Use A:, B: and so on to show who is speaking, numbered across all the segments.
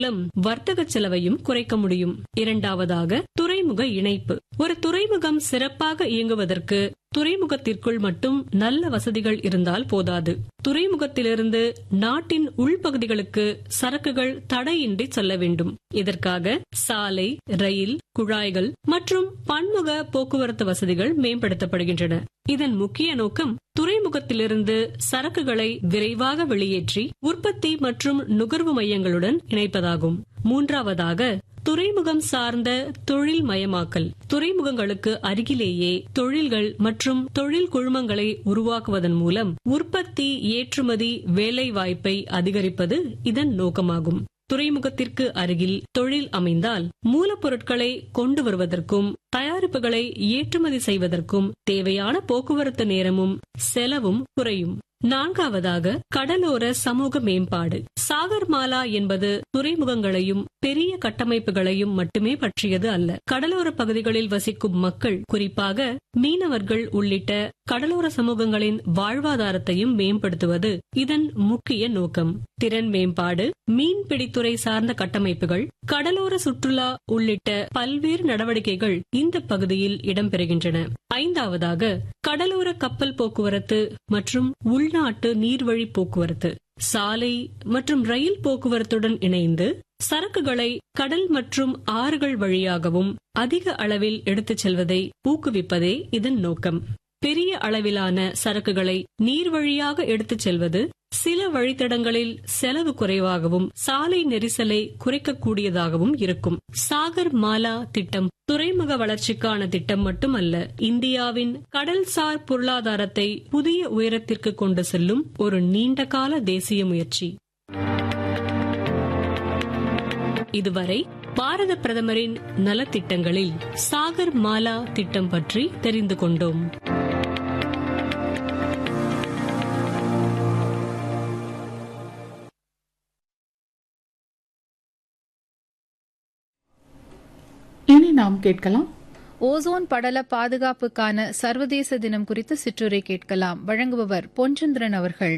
A: மூலம் வர்த்தக செலவையும் குறைக்க முடியும் இரண்டாவதாக துறைமுக இணைப்பு ஒரு துறைமுகம் சிறப்பாக இயங்குவதற்கு துறைமுகத்திற்குள் மட்டும் நல்ல வசதிகள் இருந்தால் போதாது துறைமுகத்திலிருந்து நாட்டின் உள்பகுதிகளுக்கு சரக்குகள் தடையின்றி செல்ல வேண்டும் இதற்காக சாலை ரயில் குழாய்கள் மற்றும் பன்முக போக்குவரத்து வசதிகள் மேம்படுத்தப்படுகின்றன இதன் முக்கிய நோக்கம் துறைமுகத்திலிருந்து சரக்குகளை விரைவாக வெளியேற்றி உற்பத்தி மற்றும் நுகர்வு மையங்களுடன் இணைப்பதாகும் மூன்றாவதாக துறைமுகம் சார்ந்த தொழில் மயமாக்கல் துறைமுகங்களுக்கு அருகிலேயே தொழில்கள் மற்றும் தொழில் குழுமங்களை உருவாக்குவதன் மூலம் உற்பத்தி ஏற்றுமதி வேலை வாய்ப்பை அதிகரிப்பது இதன் நோக்கமாகும் துறைமுகத்திற்கு அருகில் தொழில் அமைந்தால் மூலப்பொருட்களை கொண்டு வருவதற்கும் தயாரிப்புகளை ஏற்றுமதி செய்வதற்கும் தேவையான போக்குவரத்து நேரமும் செலவும் குறையும் நான்காவதாக கடலோர சமூக மேம்பாடு சாகர்மாலா என்பது துறைமுகங்களையும் பெரிய கட்டமைப்புகளையும் மட்டுமே பற்றியது அல்ல கடலோர பகுதிகளில் வசிக்கும் மக்கள் குறிப்பாக மீனவர்கள் உள்ளிட்ட கடலோர சமூகங்களின் வாழ்வாதாரத்தையும் மேம்படுத்துவது இதன் முக்கிய நோக்கம் திறன் மேம்பாடு மீன்பிடித்துறை சார்ந்த கட்டமைப்புகள் கடலோர சுற்றுலா உள்ளிட்ட பல்வேறு நடவடிக்கைகள் இந்த பகுதியில் இடம்பெறுகின்றன ஐந்தாவதாக கடலோர கப்பல் போக்குவரத்து மற்றும் உள்நாட்டு நீர்வழி போக்குவரத்து சாலை மற்றும் ரயில் போக்குவரத்துடன் இணைந்து சரக்குகளை கடல் மற்றும் ஆறுகள் வழியாகவும் அதிக அளவில் எடுத்துச் செல்வதை ஊக்குவிப்பதே இதன் நோக்கம் பெரிய அளவிலான சரக்குகளை நீர் வழியாக எடுத்துச் செல்வது சில வழித்தடங்களில் செலவு குறைவாகவும் சாலை நெரிசலை குறைக்கக்கூடியதாகவும் இருக்கும் சாகர் மாலா திட்டம் துறைமுக வளர்ச்சிக்கான திட்டம் மட்டுமல்ல இந்தியாவின் கடல்சார் பொருளாதாரத்தை புதிய உயரத்திற்கு கொண்டு செல்லும் ஒரு நீண்டகால தேசிய முயற்சி இதுவரை பாரத பிரதமரின் நலத்திட்டங்களில் சாகர் மாலா திட்டம் பற்றி தெரிந்து கொண்டோம்
B: இனி நாம் கேட்கலாம்
C: ஓசோன் படல பாதுகாப்புக்கான சர்வதேச தினம் குறித்து சிற்றுரை கேட்கலாம் வழங்குபவர் பொன்சந்திரன் அவர்கள்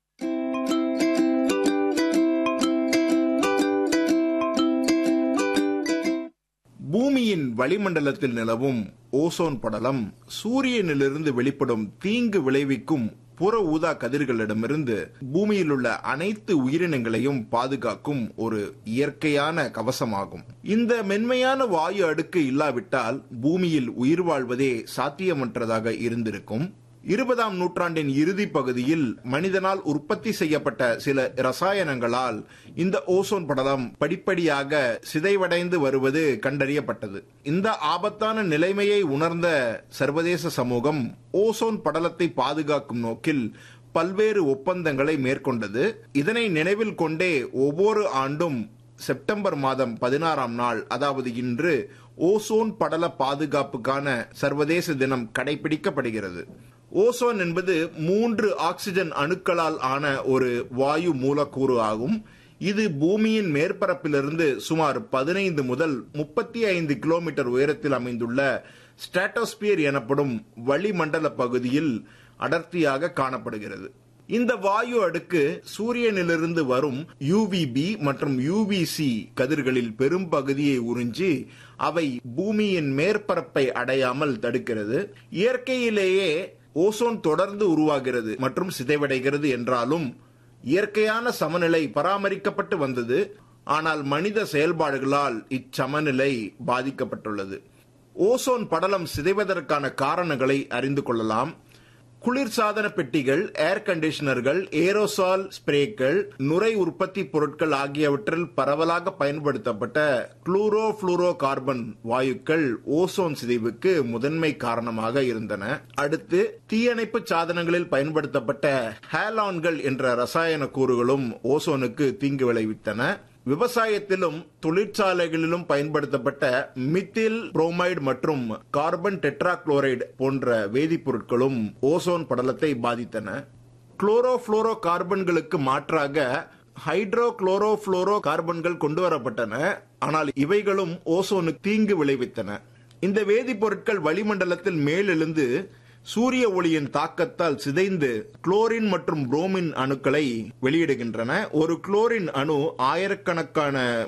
D: பூமியின் வளிமண்டலத்தில் நிலவும் ஓசோன் படலம் சூரியனிலிருந்து வெளிப்படும் தீங்கு விளைவிக்கும் புற ஊதா கதிர்களிடமிருந்து பூமியில் உள்ள அனைத்து உயிரினங்களையும் பாதுகாக்கும் ஒரு இயற்கையான கவசமாகும் இந்த மென்மையான வாயு அடுக்கு இல்லாவிட்டால் பூமியில் உயிர் வாழ்வதே சாத்தியமற்றதாக இருந்திருக்கும் இருபதாம் நூற்றாண்டின் இறுதி பகுதியில் மனிதனால் உற்பத்தி செய்யப்பட்ட சில ரசாயனங்களால் இந்த ஓசோன் படலம் படிப்படியாக சிதைவடைந்து வருவது கண்டறியப்பட்டது இந்த ஆபத்தான நிலைமையை உணர்ந்த சர்வதேச சமூகம் ஓசோன் படலத்தை பாதுகாக்கும் நோக்கில் பல்வேறு ஒப்பந்தங்களை மேற்கொண்டது இதனை நினைவில் கொண்டே ஒவ்வொரு ஆண்டும் செப்டம்பர் மாதம் பதினாறாம் நாள் அதாவது இன்று ஓசோன் படல பாதுகாப்புக்கான சர்வதேச தினம் கடைபிடிக்கப்படுகிறது ஓசோன் என்பது மூன்று ஆக்சிஜன் அணுக்களால் ஆன ஒரு வாயு மூலக்கூறு ஆகும் இது பூமியின் மேற்பரப்பிலிருந்து சுமார் பதினைந்து முதல் முப்பத்தி ஐந்து கிலோமீட்டர் உயரத்தில் அமைந்துள்ள ஸ்ட்ராட்டோஸ்பியர் எனப்படும் வளிமண்டல பகுதியில் அடர்த்தியாக காணப்படுகிறது இந்த வாயு அடுக்கு சூரியனிலிருந்து வரும் யூவிபி மற்றும் யூவிசி கதிர்களில் பெரும் பகுதியை உறிஞ்சி அவை பூமியின் மேற்பரப்பை அடையாமல் தடுக்கிறது இயற்கையிலேயே ஓசோன் தொடர்ந்து உருவாகிறது மற்றும் சிதைவடைகிறது என்றாலும் இயற்கையான சமநிலை பராமரிக்கப்பட்டு வந்தது ஆனால் மனித செயல்பாடுகளால் இச்சமநிலை பாதிக்கப்பட்டுள்ளது ஓசோன் படலம் சிதைவதற்கான காரணங்களை அறிந்து கொள்ளலாம் குளிர்சாதன பெட்டிகள் ஏர் கண்டிஷனர்கள் ஏரோசால் ஸ்ப்ரேக்கள் நுரை உற்பத்தி பொருட்கள் ஆகியவற்றில் பரவலாக பயன்படுத்தப்பட்ட குளூரோ புளூரோ கார்பன் வாயுக்கள் ஓசோன் சிதைவுக்கு முதன்மை காரணமாக இருந்தன அடுத்து தீயணைப்பு சாதனங்களில் பயன்படுத்தப்பட்ட ஹேலான்கள் என்ற ரசாயன கூறுகளும் ஓசோனுக்கு தீங்கு விளைவித்தன விவசாயத்திலும் தொழிற்சாலைகளிலும் பயன்படுத்தப்பட்ட மித்தில் புரோமைடு மற்றும் கார்பன் டெட்ராக்ளோரைடு போன்ற வேதிப்பொருட்களும் ஓசோன் படலத்தை பாதித்தன குளோரோ புளோரோ கார்பன்களுக்கு மாற்றாக ஹைட்ரோ குளோரோ புளோரோ கார்பன்கள் கொண்டு வரப்பட்டன ஆனால் இவைகளும் ஓசோனுக்கு தீங்கு விளைவித்தன இந்த வேதிப்பொருட்கள் வளிமண்டலத்தில் மேலெழுந்து சூரிய ஒளியின் தாக்கத்தால் சிதைந்து குளோரின் மற்றும் புரோமின் அணுக்களை வெளியிடுகின்றன ஒரு குளோரின் அணு ஆயிரக்கணக்கான